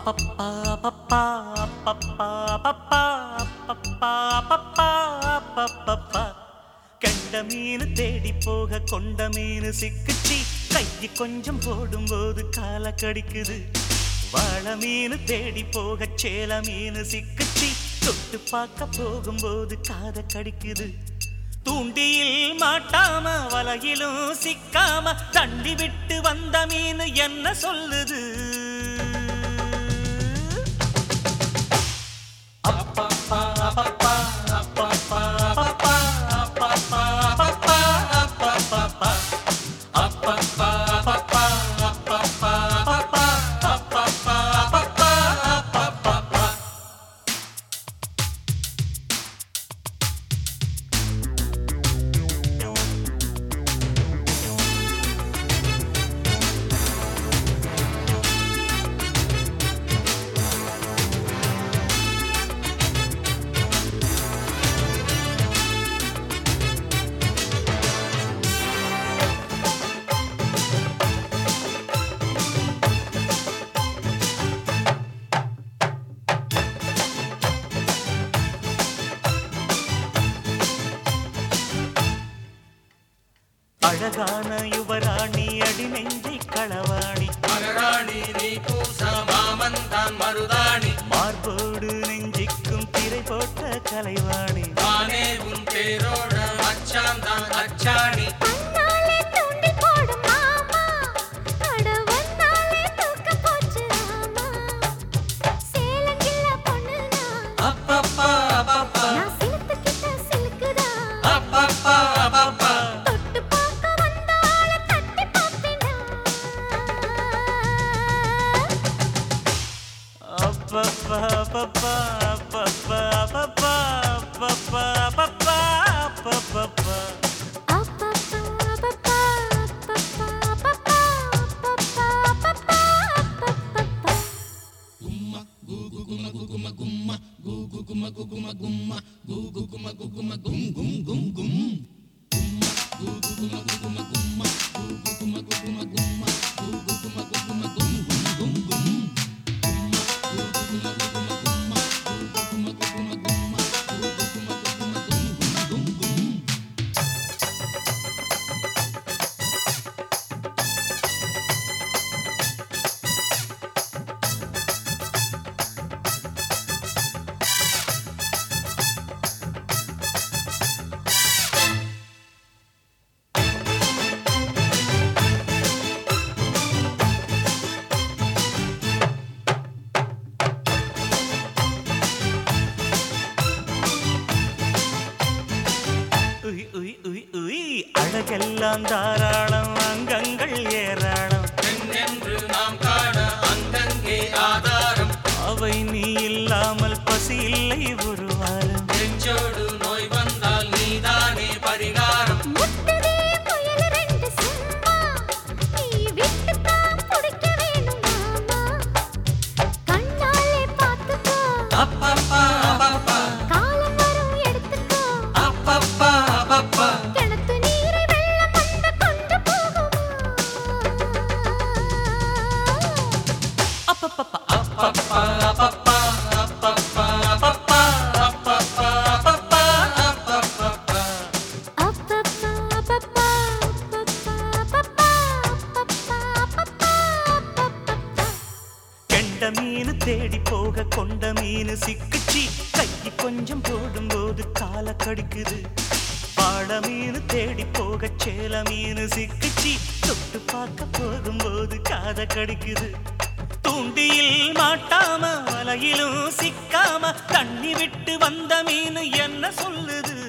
அப்பப்பா பப்பா அப்பப்பா பப்பா அப்பப்பா பப்பா அப்பப்பா கண்ட மீன் தேடி போக கொண்ட மீன் சிக்குச்சி கையை கொஞ்சம் போடும்போது கால கடிக்குது வாழ மீன் தேடி போக சேல மீன் சிக்குச்சி தொட்டு பார்க்க போகும்போது காத கடிக்குது தூண்டியில் மாட்டாம வலையிலும் சிக்காம தண்டி விட்டு வந்த மீன் என்ன சொல்லுது அப்பப்பா, அப்பப்பா, அப்பப்பா, அப்பப்பா, அப்பப்பா, அப்பப்பா, அப்பப்பா. அப்பப்பா, அப்பப்பா, அப்பப்பா, அப்பப்பா, அப்பப்பா, அப்பப்பா, அப்பப்பா. அழகான யுவராணி அடி நெஞ்சை களவாணி மகராணி நீ பூச மாமந்தான் மருதாணி மார்போடு நெஞ்சிக்கும் திரை போட்ட கலைவாணி தானே உன் பேரோட அச்சாந்தான் அச்சாணி கண்ணாலே தூண்டி போடும் மாமா அட ஒன்னாலே தூக்க போச்சு ராமா சேலங்கில்ல பொண்ணு நான் அப்பப்பா அப்பப்பா நான் சிலுத்துக்கிட்ட சிலுக்குதா அப்பப்பா அப்பப்பா தொட்டு பார்க்க வந்த ஆளை தட்டி பார்ப்பேனா அப்பப்பா அப்பப்பா அப்பப்பா அப்பப்பா அப்பப்பா அப்பப்பா அப்பப்பா அப்பப்பா அப்பப்பா அப்பப்பா அப்பப்பா அப்பப்பா அப்பப்பா அப்பப்பா உய் உய் உய் உய் அழகெல்லாம் தாராளம் அங்கங்கள் ஏராளம் என்று நாம் காண அங்கங்கே ஆதாரம் அவை நீ இல்லாமல் பசி இல்லை ஒரு வாரம் நெஞ்சோடு நோய் வந்தால் நீதானே பரிகாரம் முட்டுதே முயல் ரெண்டு சும்மா நீ விட்டுத்தான் பிடிக்க வேணும் மாமா கண்ணாலே பார்த்துக்கோ அப்பப்பா அப்பப்பா காலம் வரும் எடுத்துக்கோ அப்பப்பா அப்பப்பா கிணத்து நீரை வெள்ளம் வந்த கொண்டு போகுமா அப்பப்பப்பா அப்பப்பா அப்பப்பா அப்பப்பா அப்பப்பா அப்பப்பா அப்பப்பா அப்பப்பா அப்பப்பா அப்பப்பா அப்பப்பா அப்பப்பா அப்பப்பா அப்பப்பா கெண்ட மீன் தேடி போக கொண்ட மீன் சிக்குச்சி கைக்கு கொஞ்சம் போடும்போது கால கடிக்குது பாட மீன் தேடி போக சேல மீன் சிக்குச்சி தொட்டு பார்க்க போகும்போது காத கடிக்குது தூண்டியில் மாட்டாம வலையிலும் சிக்காம தண்ணி விட்டு வந்த மீன் என்ன சொல்லுது